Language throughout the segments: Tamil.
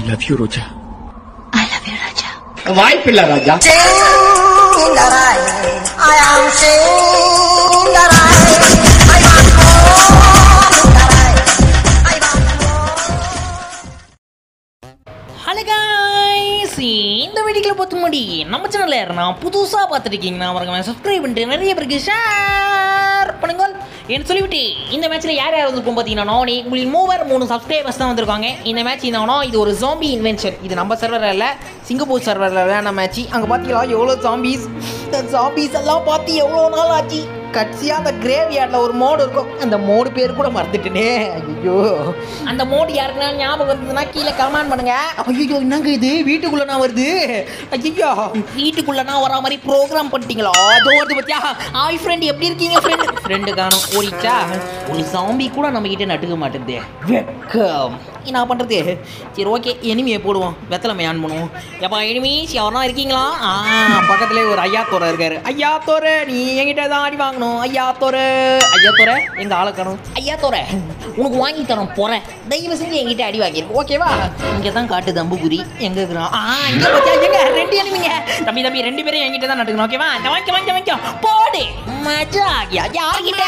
I love you Roja I love you Raja வாய்ப்பில்லை ராஜா ஹலோ guys இந்த வீடியோக்குள்ள பார்த்து முடி நம்ம சேனல்ல யாருன்னா புதுசாக பார்த்துருக்கீங்கன்னா மறக்காம சப்ஸ்கிரைப் பண்ணிட்டு நிறைய பேருக்கு ஷேர் பண்ணுங்க என்ன சொல்லிவிட்டு இந்த மேட்ச்சில் யார் யார் வந்திருக்கும் பார்த்தீங்கன்னா நானே உங்களுக்கு மூவர் மூணு சப்ஸ்கிரைபர்ஸ் தான் வந்திருக்காங்க இந்த மேட்ச் என்னன்னா இது ஒரு ஜாம்பி இன்வென்ஷன் இது நம்ம சர்வரில் இல்லை சிங்கப்பூர் சர்வரில் விளையாட மேட்ச் அங்கே பார்த்தீங்களா எவ்வளோ ஜாம்பிஸ் இந்த ஜாம்பிஸ் எல்லாம் பார்த்து எவ்வளோ நாள் ஆச்சு கட்சியாக அந்த கிரேவ் யார்டில் ஒரு மோடு இருக்கும் அந்த மோடு பேர் கூட மறந்துட்டேனே ஐயோ அந்த மோடு யாருக்குன்னா ஞாபகம் இருந்ததுன்னா கீழே கமெண்ட் பண்ணுங்க ஐயோ என்னங்க இது வீட்டுக்குள்ள நான் வருது ஐயோ வீட்டுக்குள்ள நான் வரா மாதிரி ப்ரோக்ராம் பண்ணிட்டீங்களா அதோ வருது பத்தியா ஹாய் ஃப்ரெண்ட் எப்படி இருக்கீங்க ஃப்ரெண்ட் ஃப்ரெண்டு காணும் ஓடிச்சா ஒரு சாம்பி கூட நம்ம கிட்ட நட்டுக்க மாட்டேங்குது வெக்கம் என்ன பண்ணுறது சரி ஓகே எனிமியை போடுவோம் வெத்தலை ஆன் பண்ணுவோம் எப்பா எனிமீஸ் யாரா இருக்கீங்களா ஆ பக்கத்துலேயே ஒரு ஐயா தோரை இருக்காரு ஐயா தோரை நீ என்கிட்ட தான் அடி வாங்கணும் ஐயா தோரை ஐயா தோரை எங்க ஆளை காணும் ஐயா தோரை உனக்கு வாங்கி தரோம் போறேன் தயவு செஞ்சு என்கிட்ட அடி வாங்கிருக்கு ஓகேவா இங்கே தான் காட்டு தம்புகுரி எங்க இருக்கிறான் ஆ இங்க பார்த்தியா எங்க ரெண்டு எனிமிங்க தம்பி தம்பி ரெண்டு பேரும் என்கிட்ட தான் நட்டுக்கணும் ஓகேவா இந்த வாங்கிக்க வாங்கிக்க வாங்கிக்க போடு மஜா யார்கிட்ட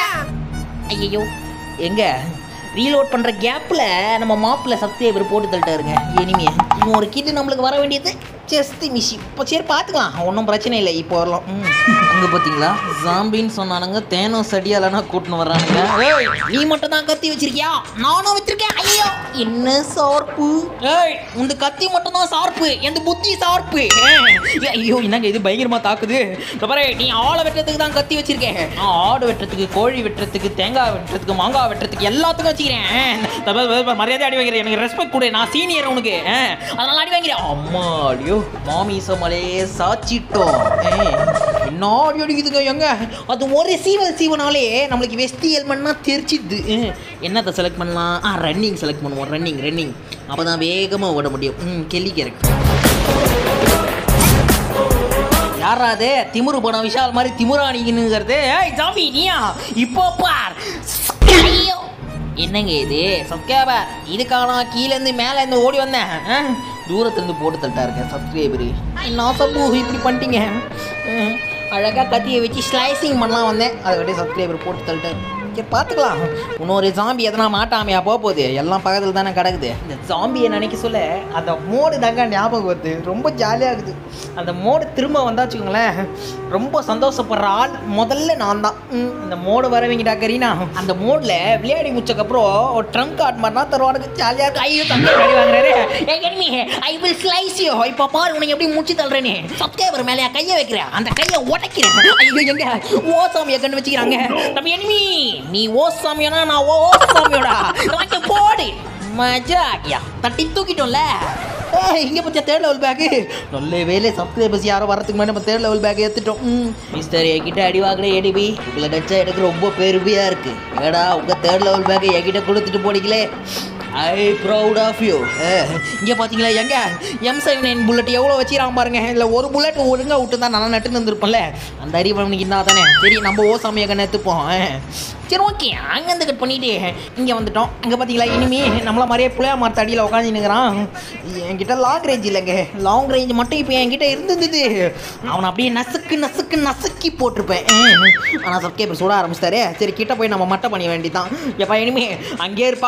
ஐயோ எங்க ரீலோட் பண்ற கேப்ல நம்ம மாப்பிள்ள சப்ஸ்கிரைபர் போட்டு தள்ளிட்டாருங்க எனிமியை இவன் ஒரு கிட்டு நம்மளுக்கு வர வேண்டியது ஜஸ்ட் மிஷி இப்போ சரி பார்த்துக்கலாம் ஒன்றும் பிரச்சனை இல்லை இப்போ வரலாம் ம் அங்கே பார்த்தீங்களா ஜாம்பின்னு சொன்னானுங்க தேனோஸ் அடியாலனா கூட்டின்னு வர்றானுங்க ஏய் நீ மட்டும் தான் கத்தி வச்சிருக்கியா நானும் வச்சிருக்கேன் ஐயோ என்ன சார்பு ஏய் உந்த கத்தி மட்டும் தான் சார்பு எந்த புத்தி சார்பு ஏய், ஐயோ என்னங்க இது பயங்கரமா தாக்குது இதோ பாரு நீ ஆளை வெட்டுறதுக்கு தான் கத்தி வச்சிருக்கேன் நான் ஆடு வெட்டுறதுக்கு கோழி வெட்டுறதுக்கு தேங்காய் வெட்டுறதுக்கு மாங்காய் வெட்டுறதுக்கு எல்லாத்துக்கும் வச்சுக்கிறேன் இதோ பாரு, பாரு, பாரு, மரியாதை அடி வாங்கிறேன் எனக்கு ரெஸ்பெக்ட் கொடு நான் சீனியர் உனக்கு ஆ, அதனால அடி வாங்கிறேன் அம்மா அடியோ மாமிசமலே சாச்சிட்டோம் என்ன அடி அடிக்குதுங்க எங்க அது ஒரு சீவல் சீவனாலே நம்மளுக்கு வெஸ்டி ஹெல்மெட்னா தெரிச்சிது என்னத்தை செலக்ட் பண்ணலாம் ஆ ரன்னிங் செலக்ட் பண்ணுவோம் ரன்னிங் ரன்னிங் அப்போ தான் வேகமாக ஓட முடியும் ம் கெல்லி கேரக்டர் யாரா அது திமுரு படம் விஷால் மாதிரி திமுராணிங்கிறது ஏய் ஜாம்பி நீயா இப்போ பார் ஐயோ என்னங்க இது சப்ஸ்கிரைபர் இதுக்கான கீழேருந்து மேலேருந்து ஓடி வந்தேன் ஆ? தூரத்துலேருந்து போட்டு தள்ளிட்டாருங்க சப்ஸ்கிரைபரு நான் சப்பு இப்படி பண்ணிட்டீங்க ம், அழகா கத்தியை வச்சு ஸ்லைசிங் பண்ணலாம் வந்தேன் அதை விட சப்ஸ்கிரைபர் போட்டு தள்ளிட்டாரு சரி பார்த்துக்கலாம் இன்னொரு ஜாம்பி எதனா மாட்டாமையா போக போகுது எல்லாம் பக்கத்தில் தானே கிடக்குது இந்த ஜாம்பியை நினைக்க சொல்ல அந்த மோடு தாங்க ஞாபகம் வருது ரொம்ப ஜாலியாக இருக்குது அந்த மோடு திரும்ப வந்தா வச்சுக்கோங்களேன் ரொம்ப சந்தோஷப்படுற ஆள் முதல்ல நான் தான் ம், இந்த மோடு வரவங்கிட்டா கரீனா அந்த மோடில் விளையாடி முடிச்சக்கப்புறம் ஒரு ட்ரம்ப் கார்டு மாதிரினா தருவானுக்கு ஜாலியாக இருக்கு ஐயோ தம்பி அடி வாங்குறாரு ஏய் enemy, I will slice you. இப்போ பாரு உனக்கு எப்படி முடிச்சு தள்ளுறேனே சப்ஸ்கிரைபர் மேலே கையை வைக்கிறேன் அந்த கையை உடைக்கிறேன் ஐயோ எங்க ஓ சாமியை கண்டு வச்சுக்கிறாங்க தம்பி enemy, நீ ஓ சாமியானா நான் ஓ சாமியோடா வாங்க போடு மஜாக்கியா தட்டி தூக்கிட்டோம்ல ஏய், இங்க பத்தியா தேர்ட் லெவல் பேக்கு நல்ல வேலை சப்ஸ்கிரைபர்ஸ் யாரோ வரதுக்கு முன்னாடி நம்ம தேர்ட் லெவல் பேக் எடுத்துட்டோம் ம் மிஸ்டர் என்கிட்ட அடி வாங்குற ஏடிபி உங்களை நச்சா எனக்கு ரொம்ப பெருமையா இருக்கு ஏடா உங்க தேர்ட் லெவல் பேக்கை என்கிட்ட கொடுத்துட்டு போனீங்களே ஐ ப்ரௌட் ஆஃப் யூ இங்கே பார்த்தீங்களா எங்க எம் செவன் நைன் புல்லட் எவ்வளோ வச்சுக்கிறான் பாருங்க இல்லை ஒரு புல்லட் ஒழுங்கா விட்டு தான் நல்லா நட்டுன்னு இருந்திருப்போம்ல அந்த அறிவு அவனுக்கு என்ன தானே சரி நம்ம ஓ சாமியை கண்ணு எடுத்துப்போம் சரி ஓகே அங்கேருந்து கட் பண்ணிட்டு இங்கே வந்துட்டோம் அங்கே பார்த்தீங்களா இனிமே நம்மள மாதிரியே புளியா மரத்து அடியில் உட்காந்துனுங்கிறான் என்கிட்ட லாங் ரேஞ்ச் இல்லைங்க லாங் ரேஞ்ச் மட்டும் இப்போ என்கிட்ட இருந்தது அவனை அப்படியே நசுக்கு நசுக்கு நசுக்கி போட்டிருப்பேன் ஆனால் சப்ஸ்கிரைபர் சுட ஆரம்பிச்சிட்டாரு சரி கிட்ட போய் நம்ம மட்டை பண்ண வேண்டியதான் எப்பா இனிமே அங்கே இருப்பா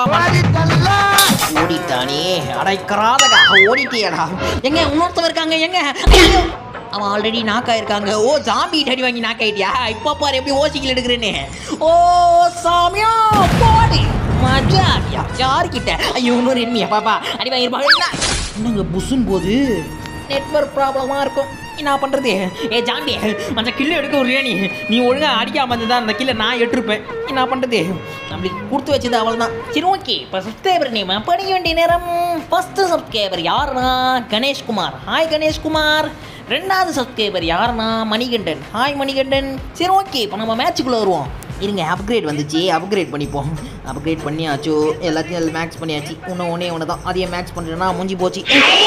ஓடிட்டானே அடைக்கிறாதகா ஓடிட்டியடா எங்க இன்னொருத்தவன் இருக்காங்க எங்க ஐயோ! அவன் ஆல்ரெடி நாக்காயிருக்காங்க ஓ ஜாம்பி அடி வாங்கி நாக்காயிட்டியா இப்போ பாரு எப்படி ஓசிக்கல் எடுக்கிறேன்னு ஓ சாமியா போடி மஜாடியா யாருக்கிட்ட ஐயோ இன்னொரு எண்ணியா பாப்பா அடி வாங்கிருப்பாங்க என்ன என்னங்க புசுன் போது நெட்வொர்க் ப்ராப்ளமாக இருக்கும் என்ன பண்ணுறது ஏ ஜாம்பி அந்த கில்லு எடுக்க ஒரு நீ நீ ஒழுங்காக அடிக்காம இருந்ததா அந்த கில்லை நான் எட்டிருப்பேன் என்ன பண்ணுறது நம்மளுக்கு கொடுத்து வச்சது அவள் தான் சரி ஓகே இப்போ சப்ஸ்கிரைபர் நேம் படிக்க வேண்டிய நேரம் ஃபஸ்ட்டு சப்ஸ்கிரைபர் யாருன்னா கணேஷ்குமார் ஹாய் கணேஷ்குமார் ரெண்டாவது சப்ஸ்கிரைபர் யாருன்னா மணிகண்டன் ஹாய் மணிகண்டன் சரி ஓகே இப்போ நம்ம மேட்சுக்குள்ளே வருவோம் இருங்க அப்கிரேட் வந்துச்சு அப்கிரேட் பண்ணிப்போம் அப்கிரேட் பண்ணியாச்சு எல்லாத்தையும் மேக்ஸ் பண்ணியாச்சு ஒன்று ஒன்றே ஒன்று தான் அதையே மேக்ஸ் பண்ணுறேன்னா முடிஞ்சு போச்சு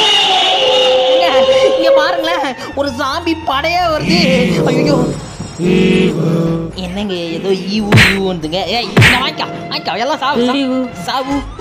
இங்க, இங்க பாருங்களேன் ஒரு சாம்பி படையா வருது ஐயோ என்னங்க ஏதோ ஈவு ஈவுந்துங்க ஏய் இங்க வாங்கிக்கா வாங்கிக்கா எல்லாம் சாவு சாவு. சாவு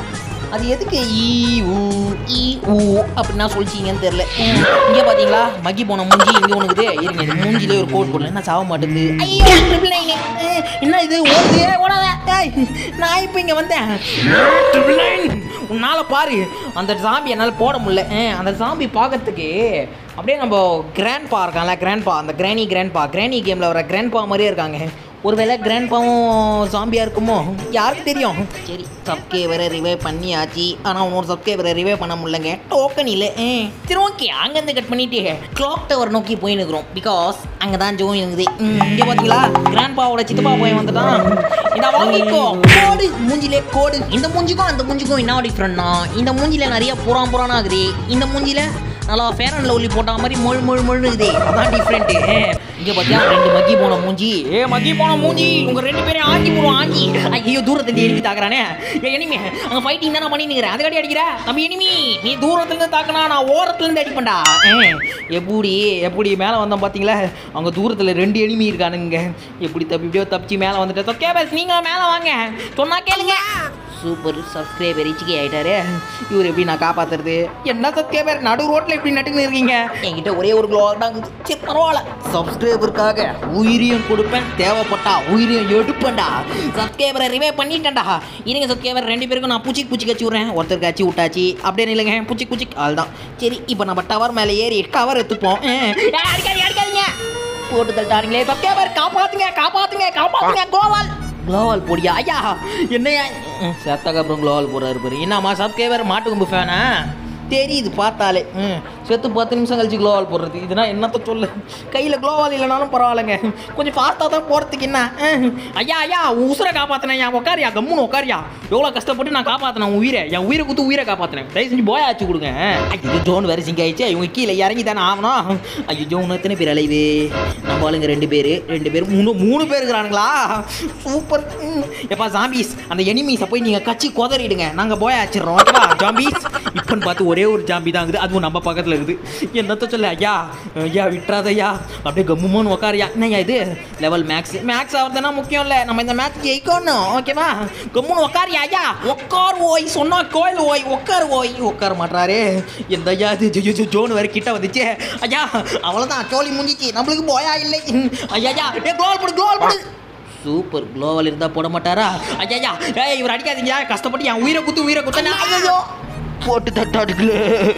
அது எதுக்கு ஈ ஊ ஈ ஊ அப்படின்னா சொல்லிச்சிங்கன்னு தெரில இங்கே பார்த்தீங்களா மக்கி போன மூஞ்சி இங்கே ஒன்றுக்குது இருங்க இது மூஞ்சிலே ஒரு கோட் போடல என்ன சாக மாட்டேங்குது ஐயோ ட்ரிபிள் நைன் என்ன இது ஓடுது ஓடாத ஏய், நான் இப்போ இங்கே வந்தேன் ட்ரிபிள் நைன் உன்னால் பாரு அந்த சாம்பி என்னால் போட முடியல அஹ், அந்த சாம்பி பார்க்கறதுக்கு அப்படியே நம்ம கிராண்ட் பா இருக்கான்ல கிராண்ட் பா அந்த கிராணி கிராண்ட் பா கிராணி கேமில் வர கிராண்ட் பா மாதிரியே இருக்காங்க ஒருவேளை கிராண்ட் பாவும் சாம்பியாக இருக்குமோ யாருக்கு தெரியும் சரி சப்ஸ்கிரைபரை ரிவைவ் பண்ணியாச்சு ஆனால் இன்னொரு சப்ஸ்கிரைபரை ரிவைவ் பண்ண முடியலங்க டோக்கன் இல்லை ஏ சரி ஓகே அங்கேருந்து கட் பண்ணிட்டு கிளாக் டவர் நோக்கி போய் நிற்கிறோம் பிகாஸ் அங்கே தான் ஜோயின் இருக்குது இங்கே பார்த்தீங்களா கிராண்ட் பாவோட சித்தப்பா போய் வந்துட்டான் இதை வாங்கிக்கோ கோடு மூஞ்சிலே கோடு இந்த மூஞ்சிக்கும் அந்த மூஞ்சிக்கும் என்ன டிஃப்ரெண்ட்னா இந்த மூஞ்சில நிறைய புறான் புறானா ஆகுது இந்த மூஞ்சில நல்லா ஃபேர் அண்ட் லவ்லி போட்ட மாதிரி மொழு மொழு மொழு இருக்குது அதான் டிஃப்ரெண்ட்டு இங்கே பார்த்தியா ரெண்டு மக்கி போன மூஞ்சி ஏ மக்கி போன மூஞ்சி உங்க ரெண்டு பேரும் ஆஞ்சி போடுவோம் ஆஞ்சி ஐயோ தூரத்துல எனிமி தாக்குறானே ஏ எனிமி அங்கே ஃபைட்டிங் தான் நான் பண்ணி நிற்கிறேன் அது கட்டி அடிக்கிற தம்பி எனிமி நீ தூரத்துல இருந்து தாக்குனா நான் ஓரத்துல இருந்து அடிப்பேன்டா ஏ, எப்படி எப்படி மேலே வந்தோம் பார்த்தீங்களா அவங்க தூரத்தில் ரெண்டு எனிமி இருக்கானுங்க எப்படி தப்பி இப்படியோ தப்பிச்சு மேலே வந்துட்டு தொக்கே பஸ் நீங்களும் மேலே வாங்க சொன்னா கேளுங்க சூப்பர் சப்ஸ்கிரைபர் ரிச்சிக்கு ஆயிட்டாரு இவர் எப்படி நான் காப்பாத்துறது என்ன சப்ஸ்கிரைபர் நடு ரோட்ல இப்படி நட்டுன்னு இருக்கீங்க என்கிட்ட ஒரே ஒரு க்ளோ தான் இருக்குது. சரி பரவாயில்ல சப்ஸ்கிரைபருக்காக உயிரியும் கொடுப்பேன் தேவைப்பட்டா உயிரியும் எடுப்பேன்டா சப்ஸ்கிரைபரை ரிவே பண்ணிட்டேன்டா இருங்க சப்ஸ்கிரைபர் ரெண்டு பேருக்கும் நான் பூச்சி பூச்சி கச்சி விட்றேன் ஒருத்தர் கச்சி விட்டாச்சு அப்படியே இல்லைங்க பூச்சி பூச்சி அதுதான் சரி இப்போ நம்ம டவர் மேலே ஏறி கவர் எடுத்துப்போம் ஏய், அடிக்காதீங்க அடிக்காதீங்க போட்டு தள்ளிட்டாருங்களே சப்ஸ்கிரைபர் காப்பாத்துங்க காப்பாத்துங்க காப்பாத்துங்க கோவால் குளோவால் போடியா ஐயா என்னையா ம், செத்தக்கு அப்புறம் குளோவால் போடுறாரு பாரு என்னம்மா சப்ஸ்கிரைபர் மாட்டுக்கும்பு ஃபேனா தெரியுது பார்த்தாலே ம் செத்து பத்து நிமிஷம் கழிச்சு குளோவால் போடுறது இதுனா என்னத்த சொல்லு கையில் குளோவால் இல்லைனாலும் பரவாயில்லைங்க கொஞ்சம் ஃபாஸ்ட்டாக தான் போகிறதுக்கு என்ன ம். ஐயா ஐயா உன் உசுரை காப்பாற்றினேன் என் உட்காரியா கம்முன்னு உட்காரியா எவ்வளோ கஷ்டப்பட்டு நான் காப்பாற்றினேன் உன் உயிரை என் உயிரை குத்து உயிரை காப்பாற்றினேன் தயவு செஞ்சு போய் ஆச்சு கொடுங்க ஐயோ ஜோன் வேறு சிங்க ஆயிடுச்சு இவங்க கீழே இறங்கி தானே ஆகணும் ஐயோ ஜோன் எத்தனை பேர் அலையுது நம்ம ஆளுங்க ரெண்டு பேர் ரெண்டு பேர் மூணு மூணு பேர் இருக்கிறானுங்களா சூப்பர் எப்பா ஜாம்பிஸ் அந்த எனிமீஸை போய் நீங்கள் கச்சி கொதறிடுங்க நாங்கள் போய் ஆச்சிடுறோம் ஓகேவா ஜாம்பிஸ் இப்போன்னு பார்த்து ஒரே ஒரு ஜாம்பி தான் இருக்குது அதுவும் நம்ம பக்கத்தில் இருக்குது என்னத்த சொல்ல ஐயா ஐயா விட்டுறாத ஐயா அப்படியே கம்முமோன்னு உக்காரியா என்னய்யா இது லெவல் மேக்ஸ் மேக்ஸ் ஆகிறதுனா முக்கியம் இல்லை நம்ம இந்த மேட்ச் ஜெயிக்கணும் ஓகேவா கம்முன்னு உக்காரியா ஐயா உட்கார் ஓய் சொன்னா கோயில் ஓய் உட்கார் ஓய் உட்கார மாட்டாரு எந்த ஐயா இது ஜோ, ஜோ, ஜோ, ஜோன் வேறு கிட்ட வந்துச்சு ஐயா அவ்வளோதான் சோழி முடிஞ்சிச்சு நம்மளுக்கு போயா இல்லை ஐயா ஐயா ஏ குளோல் போடு குளோல் போடு சூப்பர் குளோவல் இருந்தால் போட மாட்டாரா ஐயா ஏய் இவர் அடிக்காதீங்க கஷ்டப்பட்டு என் உயிரை குத்து உயிரை குத்தனா ஐயோ போட்டு தட்டாடுக்கல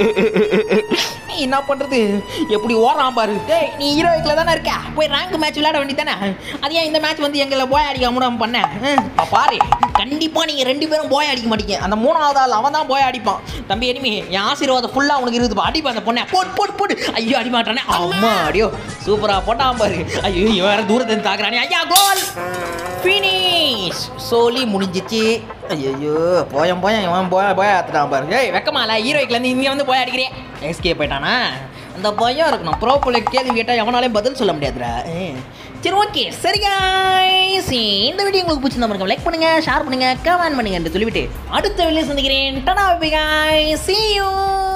என்ன பண்றது எப்படி ஓடுறான் பாரு டேய் நீ ஹீரோயிக்கில் தானே இருக்க போய் ரேங்க் மேட்ச் விளையாட வேண்டியதானே அது ஏன் இந்த மேட்ச் வந்து எங்களை போய் அடிக்க முடியாம பண்ண ஹம், அப்ப பாரு கண்டிப்பா நீங்க ரெண்டு பேரும் போய் அடிக்க மாட்டீங்க அந்த மூணாவது ஆள் அவன் தான் போய் அடிப்பான் தம்பி எனிமி என் ஆசீர்வாதம் ஃபுல்லா உனக்கு இருக்குது அடிப்பா அந்த பொண்ணை போட்டு போட்டு போட்டு ஐயோ அடி மாட்டானே அம்மா அடியோ சூப்பரா போட்டான் பாரு ஐயோ இவன் வேற தூரத்துல இருந்து தாக்குறானே ஐயா கோல் ஃபினிஷ் சோலி முடிஞ்சிச்சு ஐயோ போயம் போயம் இவன் போய போய ஆத்துட்டான் பாருங்க ஏய் வெக்கமால ஹீரோயிக்லேருந்து இங்கே வந்து போய் அடிக்கிறேன் எஸ்கே போயிட்டானா அந்த பயம் இருக்கணும் ப்ரோ பிள்ளை கேள்வி கேட்டால் எவனாலையும் பதில் சொல்ல முடியாதுடா ஏய். சரி ஓகே சரி guys. இந்த வீடியோ உங்களுக்கு பிடிச்சிருந்தா மறக்காம லைக் பண்ணுங்க ஷேர் பண்ணுங்க கமெண்ட் பண்ணுங்க என்று சொல்லிவிட்டு அடுத்த வீடியோ சந்திக்கிறேன் டனா பை guys. see you